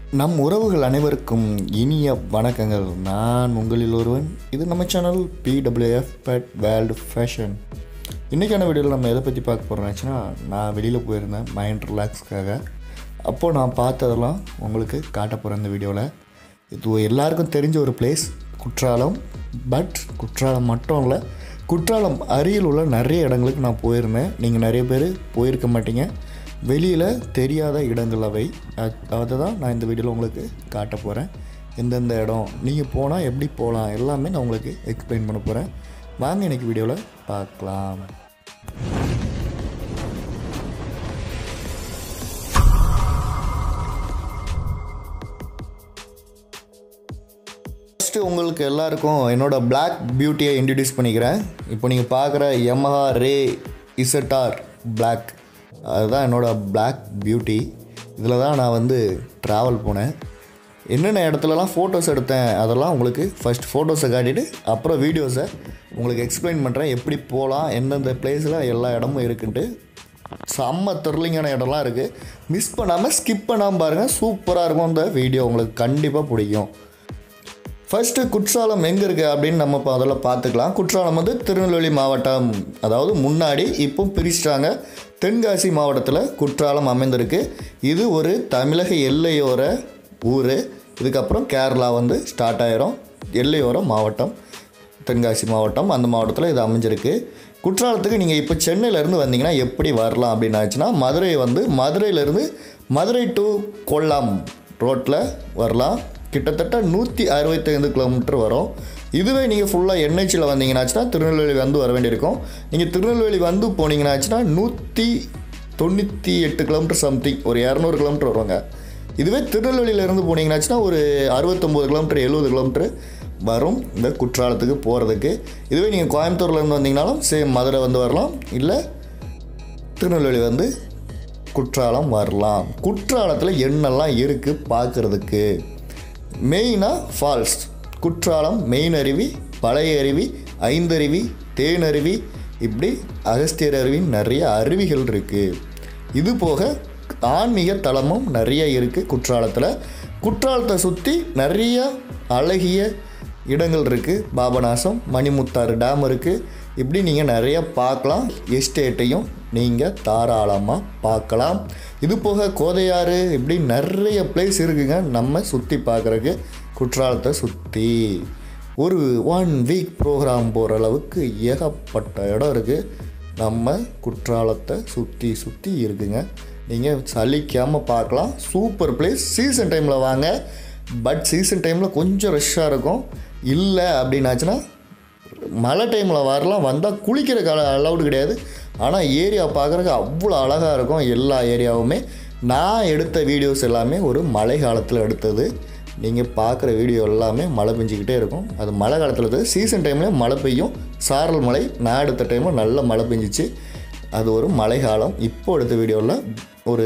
நம் உறவுகள் அனைவருக்கும் இனிய வணக்கங்கள் நான் உங்களில் ஒருவன் இது நம்ம channel PWF pet world fashion இன்றைக்கான வீடியோவில் நம்ம எதை பற்றி பார்க்க போகிறோம்னாச்சுன்னா நான் வெளியில் போயிருந்தேன் மைண்ட் ரிலாக்ஸ்க்காக அப்போது நான் பார்த்ததெல்லாம் உங்களுக்கு காட்ட போகிறேன் இந்த வீடியோவில் இது எல்லாருக்கும் தெரிஞ்ச ஒரு பிளேஸ் குற்றாலம் பட் குற்றாலம் மட்டும் இல்லை குற்றாலம் அருகில் உள்ள நிறைய இடங்களுக்கு நான் போயிருந்தேன் நீங்கள் நிறைய பேர் போயிருக்க மாட்டீங்க வெளியில் தெரியாத இடங்கள் அவை அ- அதை தான் நான் இந்த வீடியோவில் உங்களுக்கு காட்ட போகிறேன் எந்தெந்த இடம் நீங்கள் போனால் எப்படி போகலாம் எல்லாமே நான் உங்களுக்கு எக்ஸ்பிளைன் பண்ண போகிறேன் வாங்க இன்னைக்கு வீடியோவில் பார்க்கலாம் ஃபஸ்ட்டு உங்களுக்கு எல்லாருக்கும் என்னோட Black பியூட்டியை இன்ட்ரடியூஸ் பண்ணிக்கிறேன் இப்போ நீங்கள் பார்க்குற Yamaha ரே இசட்டார் Black அதுதான் என்னோட Black பியூட்டி இதில் தான் நான் வந்து ட்ராவல் போனேன் என்னென்ன இடத்துலலாம் ஃபோட்டோஸ் எடுத்தேன் அதெல்லாம் உங்களுக்கு ஃபஸ்ட் ஃபோட்டோஸை காட்டிட்டு அப்புறம் வீடியோஸை உங்களுக்கு எக்ஸ்பிளைன் பண்ணுறேன் எப்படி போகலாம் எந்தெந்த பிளேஸில் எல்லா இடமும் இருக்குன்ட்டு செம்ம த்ரில்லிங்கான இடம்லாம் இருக்குது மிஸ் பண்ணாமல் ஸ்கிப் பண்ணாமல் பாருங்கள் சூப்பராக இருக்கும் இந்த வீடியோ உங்களுக்கு கண்டிப்பாக பிடிக்கும் ஃபர்ஸ்ட்டு குற்றாலம் எங்கே இருக்குது அப்படின்னு நம்ம இப்போ அதில் பார்த்துக்கலாம் குற்றாலம் வந்து திருநெல்வேலி மாவட்டம் அதாவது முன்னாடி இப்போ பிரிச்சிட்டாங்க தென்காசி மாவட்டத்தில் குற்றாலம் அமைந்திருக்கு இது ஒரு தமிழக எல்லையோர ஊர் இதுக்கப்புறம் கேரளா வந்து ஸ்டார்ட் ஆயிரும் எல்லையோர மாவட்டம் தென்காசி மாவட்டம் அந்த மாவட்டத்தில் இது அமைஞ்சிருக்கு குற்றாலத்துக்கு நீங்கள் இப்போ சென்னையிலேருந்து வந்தீங்கன்னா எப்படி வரலாம் அப்படின்னு ஆச்சுன்னா மதுரை வந்து மதுரையிலேருந்து மதுரை டு கொல்லம் ரோட்டில் வரலாம் கிட்டத்தட்ட நூற்றி அறுபத்தைந்து கிலோமீட்டர் வரும் இதுவே நீங்கள் ஃபுல்லாக என்ஹெச்சில் வந்தீங்கன்னாச்சுன்னா திருநெல்வேலி வந்து வர வேண்டியிருக்கும் நீங்கள் திருநெல்வேலி வந்து போனீங்கன்னாச்சுன்னா நூற்றி தொண்ணூற்றி எட்டு கிலோமீட்டர் சம்திங் ஒரு இரநூறு கிலோமீட்டர் வருவாங்க இதுவே திருநெல்வேலியிலேருந்து போனீங்கன்னாச்சுன்னா ஒரு அறுபத்தொம்போது கிலோமீட்டர் எழுபது கிலோமீட்டர் வரும் இந்த குற்றாலத்துக்கு போகிறதுக்கு இதுவே நீங்கள் கோயம்புத்தூர்லேருந்து வந்தீங்கனாலும் சேம் மதுரை வந்து வரலாம் இல்லை திருநெல்வேலி வந்து குற்றாலம் வரலாம் குற்றாலத்தில் என்னெல்லாம் இருக்குது பார்க்குறதுக்கு மெயினாக ஃபால்ஸ் குற்றாலம் மெயின் அருவி பழைய அருவி ஐந்தருவி தேனருவி இப்படி அகஸ்தியர் அருவின்னு நிறைய அருவிகள் இருக்குது இது போக ஆன்மீக தலமும் நிறைய இருக்குது குற்றாலத்தில் குற்றாலத்தை சுற்றி நிறைய அழகிய இடங்கள் இருக்குது பாபநாசம் மணிமுத்தாறு டேம் இருக்குது இப்படி நீங்கள் நிறைய பார்க்கலாம் எஸ்டேட்டையும் நீங்கள் தாராளமாக பார்க்கலாம் இது போக கோதையாறு இப்படி நிறைய பிளேஸ் இருக்குங்க நம்ம சுற்றி பார்க்குறக்கு குற்றாலத்தை சுற்றி ஒரு ஒன் வீக் ப்ரோக்ராம் போகிற அளவுக்கு ஏகப்பட்ட இடம் இருக்குது நம்ம குற்றாலத்தை சுற்றி சுற்றி இருக்குங்க நீங்கள் சலிக்காமல் பார்க்கலாம் சூப்பர் பிளேஸ் சீசன் டைமில் வாங்க பட் சீசன் டைமில் கொஞ்சம் ரஷ்ஷாக இருக்கும் இல்லை அப்படின்னாச்சுன்னா மழை டைமில் வரலாம் வந்தால் குளிக்கிற கால அலௌடு கிடையாது ஆனால் ஏரியா பார்க்குறக்கு அவ்வளோ அழகாக இருக்கும் எல்லா ஏரியாவுமே நான் எடுத்த வீடியோஸ் எல்லாமே ஒரு மழை காலத்தில் எடுத்தது நீங்கள் பார்க்குற வீடியோ எல்லாமே மழை பெஞ்சிக்கிட்டே இருக்கும் அது மழை காலத்தில் எடுத்தது சீசன் டைமில் மழை பெய்யும் சாரல் மழை நான் எடுத்த டைமில் நல்ல மழை பெஞ்சிச்சு அது ஒரு மழை காலம் இப்போ எடுத்த வீடியோவில் ஒரு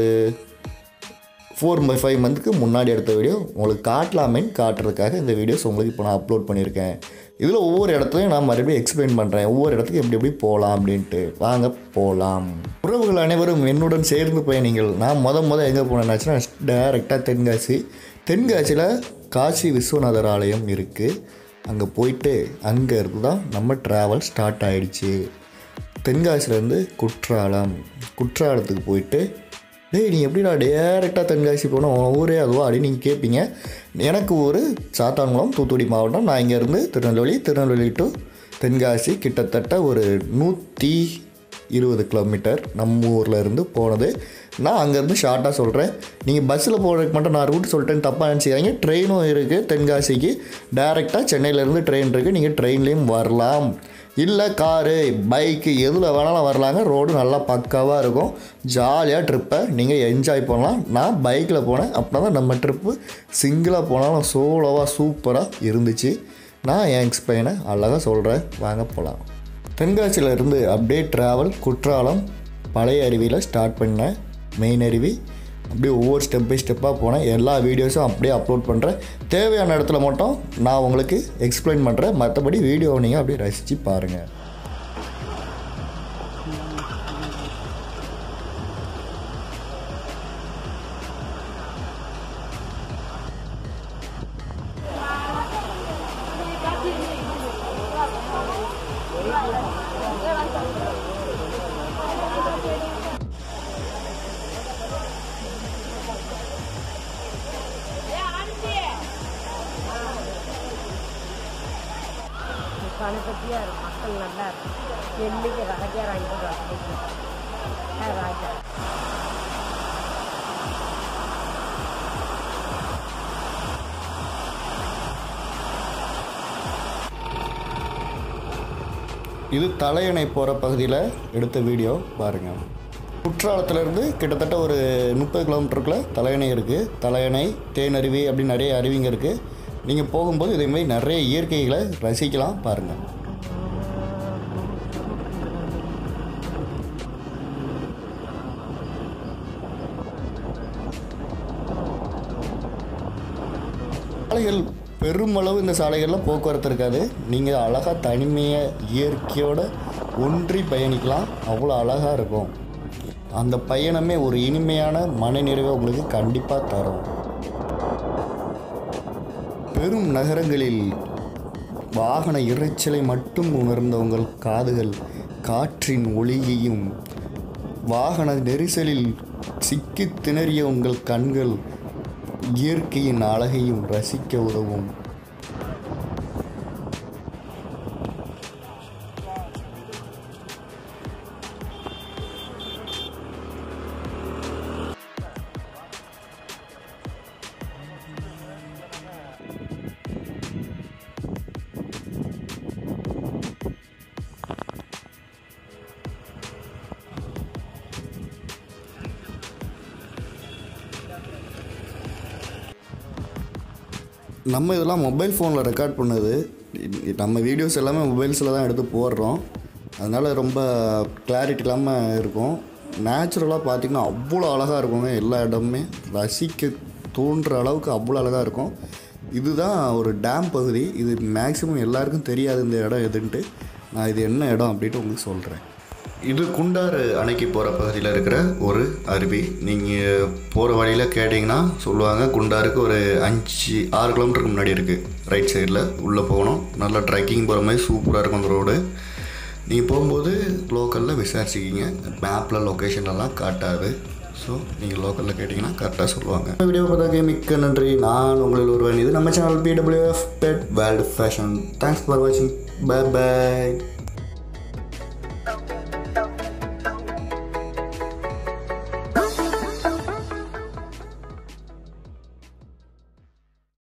ஃபோர் பை ஃபைவ் மந்த்துக்கு முன்னாடி எடுத்த வீடியோ உங்களுக்கு காட்டலாமேன்னு காட்டுறதுக்காக இந்த வீடியோஸ் உங்களுக்கு இப்போ நான் அப்லோட் பண்ணியிருக்கேன் இதில் ஒவ்வொரு இடத்துலையும் நான் மறுபடியும் எக்ஸ்பிளைன் பண்ணுறேன் ஒவ்வொரு இடத்துக்கு எப்படி எப்படி போகலாம் அப்படின்ட்டு வாங்க போகலாம் உறவுகள் அனைவரும் என்னுடன் சேர்ந்து பயணிங்கள் நான் முத முத எங்கே போனேன்னாச்சுன்னா டேரெக்டாக தென்காசி தென்காசியில் காசி விஸ்வநாதர் ஆலயம் இருக்குது அங்கே போயிட்டு அங்கே இருந்து தான் நம்ம ட்ராவல் ஸ்டார்ட் ஆயிடுச்சு தென்காசிலேருந்து குற்றாலம் குற்றாலத்துக்கு போயிட்டு டேய் நீ எப்படிடா டேரெக்டாக தென்காசி போனால் உன் ஊரே அதுவா அப்படின்னு நீங்கள் கேட்பீங்க எனக்கு ஒரு சாத்தான்குளம் தூத்துக்குடி மாவட்டம் நான் இங்கேருந்து திருநெல்வேலி திருநெல்வேலி டு தென்காசி கிட்டத்தட்ட ஒரு நூற்றி இருபது கிலோமீட்டர் நம்ம ஊரில் இருந்து போனது நான் அங்கேருந்து ஷார்ட்டாக சொல்கிறேன் நீங்கள் பஸ்ஸில் போகிறதுக்கு மட்டும் நான் ரூட் சொல்லிட்டேன்னு தப்பாக நினச்சிக்காங்க ட்ரெயினும் இருக்குது தென்காசிக்கு டேரெக்டாக சென்னையிலேருந்து ட்ரெயின் இருக்குது நீங்கள் ட்ரெயின்லேயும் வரலாம் இல்லை காரு பைக்கு எதில் வேணாலும் வரலாங்க ரோடு நல்லா பக்காவாக இருக்கும் ஜாலியாக ட்ரிப்பை நீங்கள் என்ஜாய் பண்ணலாம் நான் பைக்கில் போனேன் அப்படின்னா தான் நம்ம ட்ரிப்பு சிங்கிளாக போனாலும் சோலோவாக சூப்பராக இருந்துச்சு நான் என் எக்ஸ்பிளைனை அழகாக சொல்கிறேன் வாங்க போகலாம் தென்காசியில் இருந்து அப்படியே ட்ராவல் குற்றாலம் பழைய அருவியில் ஸ்டார்ட் பண்ணேன் மெயின் அருவி அப்படியே ஒவ்வொரு ஸ்டெப் பை ஸ்டெப்பாக போனேன் எல்லா வீடியோஸும் அப்படியே அப்லோட் பண்ணுறேன் தேவையான இடத்துல மட்டும் நான் உங்களுக்கு எக்ஸ்பிளைன் பண்ணுறேன் மற்றபடி வீடியோவை நீங்கள் அப்படியே ரசித்து பாருங்கள் பணப்பத்தியாக இருக்கும் மக்கள் நல்லா இருக்கும் எள்ளுக்கு ரகஜா ராஜா ராஜா இது தலையணை போகிற பகுதியில் எடுத்த வீடியோ பாருங்கள் குற்றாலத்திலேருந்து கிட்டத்தட்ட ஒரு முப்பது கிலோமீட்டருக்குள்ள தலையணை இருக்குது தலையணை தேனருவி அப்படி நிறைய அருவிங்க இருக்குது நீங்கள் போகும்போது இதே மாதிரி நிறைய இயற்கைகளை ரசிக்கலாம் பாருங்கள் சாலைகள் பெருமளவு இந்த சாலைகளில் போக்குவரத்து இருக்காது நீங்கள் அழகாக தனிமையாக இயற்கையோட ஒன்றி பயணிக்கலாம் அவ்வளோ அழகாக இருக்கும் அந்த பயணமே ஒரு இனிமையான மனநிறைவை உங்களுக்கு கண்டிப்பாக தரும் பெரும் நகரங்களில் வாகன இரைச்சலை மட்டும் உணர்ந்த உங்கள் காதுகள் காற்றின் ஒளியையும் வாகன நெரிசலில் சிக்கித் திணறிய உங்கள் கண்கள் இயற்கையின் அழகையும் ரசிக்க உதவும் நம்ம இதெல்லாம் மொபைல் ஃபோனில் ரெக்கார்ட் பண்ணது நம்ம வீடியோஸ் எல்லாமே மொபைல்ஸில் தான் எடுத்து போடுறோம் அதனால் ரொம்ப கிளாரிட்டி இல்லாமல் இருக்கும் நேச்சுரலாக பார்த்திங்கன்னா அவ்வளோ அழகாக இருக்குங்க எல்லா இடமுமே ரசிக்க தோன்ற அளவுக்கு அவ்வளோ அழகாக இருக்கும் இதுதான் ஒரு டேம் பகுதி இது மேக்ஸிமம் எல்லாருக்கும் தெரியாது இந்த இடம் எதுன்ட்டு நான் இது என்ன இடம் அப்படின்ட்டு உங்களுக்கு சொல்கிறேன் இது குண்டாறு அணைக்கு போகிற பகுதியில் இருக்கிற ஒரு அருவி நீங்கள் போகிற வழியில் கேட்டிங்கன்னா சொல்லுவாங்க குண்டாருக்கு ஒரு அஞ்சு ஆறு கிலோமீட்டருக்கு முன்னாடி இருக்குது ரைட் சைடில் உள்ளே போகணும் நல்லா ட்ரெக்கிங் போகிற மாதிரி சூப்பராக இருக்கும் அந்த ரோடு நீங்கள் போகும்போது லோக்கலில் விசாரிச்சிக்கிங்க மேப்பில் லொக்கேஷன்லலாம் காட்டாது ஸோ நீங்கள் லோக்கலில் கேட்டிங்கன்னா கரெக்டாக சொல்லுவாங்க இந்த வீடியோ பார்த்தாக்க மிக்க நன்றி நான் உங்களில் ஒருவன் இது நம்ம channel PWF pet world fashion thanks for வாட்சிங் பை பை